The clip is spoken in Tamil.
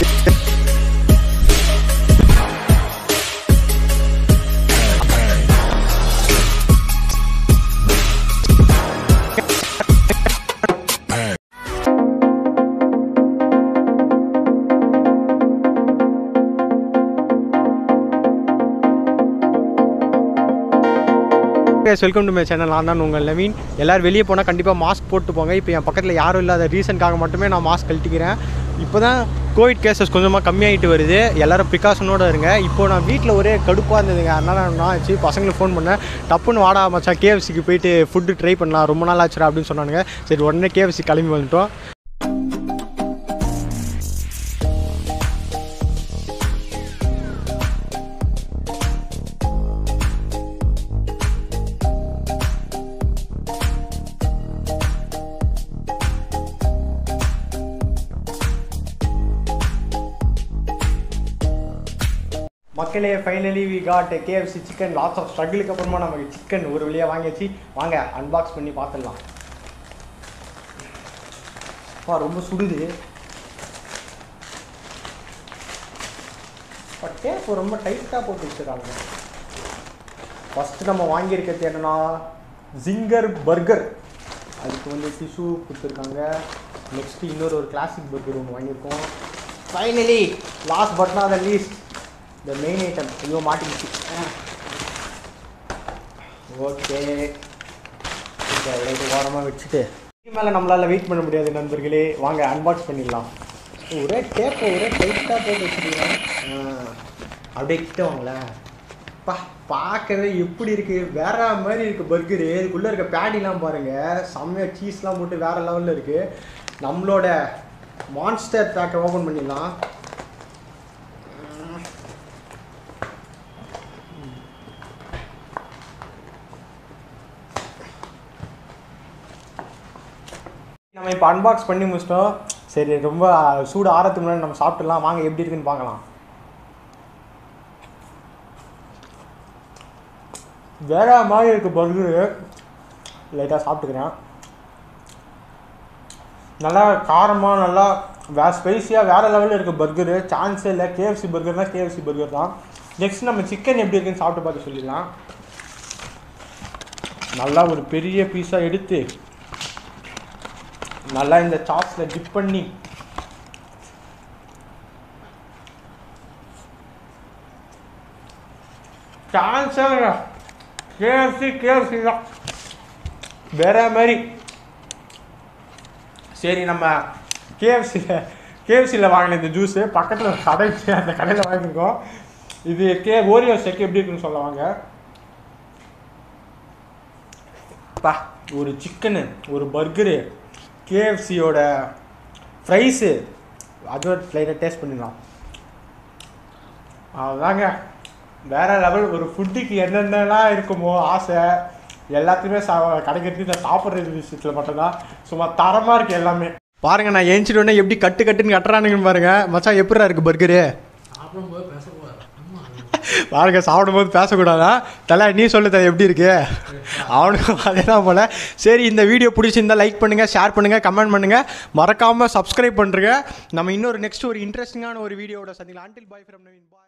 guys welcome to my channel நான் தான் உங்கள் நவீன் எல்லோரும் வெளியே போனால் கண்டிப்பாக மாஸ்க் போட்டு போங்க இப்போ என் பக்கத்தில் யாரும் இல்லாத ரீசனுக்காக மட்டுமே நான் மாஸ்க் கழட்டிக்கிறேன் இப்போ தான் கோவிட் கேசஸ் கொஞ்சமாக கம்மியாகிட்டு வருது எல்லோரும் ப்ரிகாஷனோடு இருங்க இப்போ நான் வீட்டில் ஒரே கடுப்பாக இருந்ததுங்க அதனால் நான் ஆச்சு பசங்களுக்கு ஃபோன் பண்ணேன் டப்புன்னு வாடா மச்சான் கேஎஃப்சிக்கு போயிட்டு ஃபுட்டு ட்ரை பண்ணலாம் ரொம்ப நாள் ஆச்சுடா அப்படின்னு சொன்னானுங்க சரி உடனே கேஎஃப்சி கிளம்பி வந்துட்டோம் மக்களே finally we got KFC chicken lots of ஸ்ட்ரகிளுக்கு அப்புறமா நமக்கு சிக்கன் ஒரு வழியாக வாங்கியாச்சு வாங்க அன்பாக்ஸ் பண்ணி பார்த்துடலாம் அப்பா ரொம்ப சுடுது டேப் ரொம்ப டைட்டாக போட்டு வச்சுருக்காங்க ஃபஸ்ட்டு நம்ம வாங்கியிருக்கிறது என்னன்னா ஜிங்கர் பர்கர் அதுக்கு வந்து டிஷ்யூ கொடுத்துருக்காங்க நெக்ஸ்ட்டு இன்னொரு ஒரு கிளாசிக் பர்கர் ஒன்று வாங்கியிருக்கோம் finally last but not the least the main item ஐயோ மாட்டிக்கிச்சு ஓகே இவ்வளோ ஓரமாக வச்சுட்டு இதுக்கு மேலே நம்மளால் வெயிட் பண்ண முடியாது நண்பர்களே வாங்க அன்பாக்ஸ் பண்ணிடலாம் ஒரே டேப்பை ஒரே டைட்டாக போட்டு வச்சுருக்கீங்க அப்படியே கிட்ட வாங்களேன் பா பார்க்கவே எப்படி இருக்குது வேற மாதிரி இருக்குது பர்கரு இதுக்குள்ளே இருக்க பேடிலாம் பாருங்கள் செம்மையாக சீஸ்லாம் போட்டு வேறு லெவலில் இருக்குது நம்மளோட மான்ஸ்டர் பேக்கை ஓப்பன் பண்ணிடலாம் நம்ம இப்போ அன்பாக்ஸ் பண்ணி முடிச்சிட்டோம் சரி ரொம்ப சூடு ஆறத்துக்கு முன்னாடி நம்ம சாப்பிட்டுலாம் வாங்க எப்படி இருக்குன்னு பார்க்கலாம் வேற மாதிரி இருக்கு பர்கரு லைட்டாக சாப்பிட்டுக்கிறேன் நல்லா காரமாக நல்லா வே ஸ்பைஸியாக வேறு லெவலில் இருக்குது பர்கரு சான்ஸே இல்லை கேஎஃப்சி பர்கர்னால் கேஎஃப்சி பர்கர் தான் நெக்ஸ்ட் நம்ம சிக்கன் எப்படி இருக்குன்னு சாப்பிட்டு பார்த்து சொல்லிடலாம் நல்லா ஒரு பெரிய பீஸாக எடுத்து நல்லா இந்த சாஸில் டிப் பண்ணி சான்ஸே கேஎஃப்சி கேஎஃப்சி தான் வேற மாதிரி சரி நம்ம கேஎஃப்சியில் கேஎஃப்சியில் வாங்கின இந்த ஜூஸு பக்கத்தில் ஒரு கடை இருக்கு, அந்த கடையில் வாங்கியிருக்கோம் இது கே ஓரியோ செக் எப்படி இருக்குன்னு சொல்ல வாங்க பா ஒரு சிக்கனு ஒரு பர்கரு கேஎஃப்சியோட ஃப்ரைஸு அதுவும் லைட்டாக டேஸ்ட் பண்ணிடலாம் அதுதாங்க வேற லெவல் ஒரு ஃபுட்டுக்கு என்னென்னலாம் இருக்குமோ ஆசை எல்லாத்தையுமே சா கிடைக்கிறது இந்த சாப்பிட்றது விஷயத்தில் மட்டும்தான் சும்மா தரமாக இருக்குது எல்லாமே பாருங்க நான் ஏஞ்சிட்டு உடனே எப்படி கட்டு கட்டுன்னு கட்டுறானுங்கன்னு பாருங்க மச்சான் எப்படிடா இருக்கு பர்கரு சாப்பிடும்போது பேசக்கூடாது ஆமா பாருங்க சாப்பிடும்போது பேசக்கூடாதா தலை நீ சொல்லு தலை எப்படி இருக்கு அவனுக்கும் அதே தான் போல சரி இந்த வீடியோ பிடிச்சிருந்தா லைக் பண்ணுங்க ஷேர் பண்ணுங்க கமெண்ட் பண்ணுங்க மறக்காம சப்ஸ்கிரைப் பண்ணுறங்க நம்ம இன்னொரு நெக்ஸ்ட் ஒரு இன்ட்ரெஸ்டிங்கான ஒரு வீடியோட சந்திக்கலாம் until bye from Naveen bye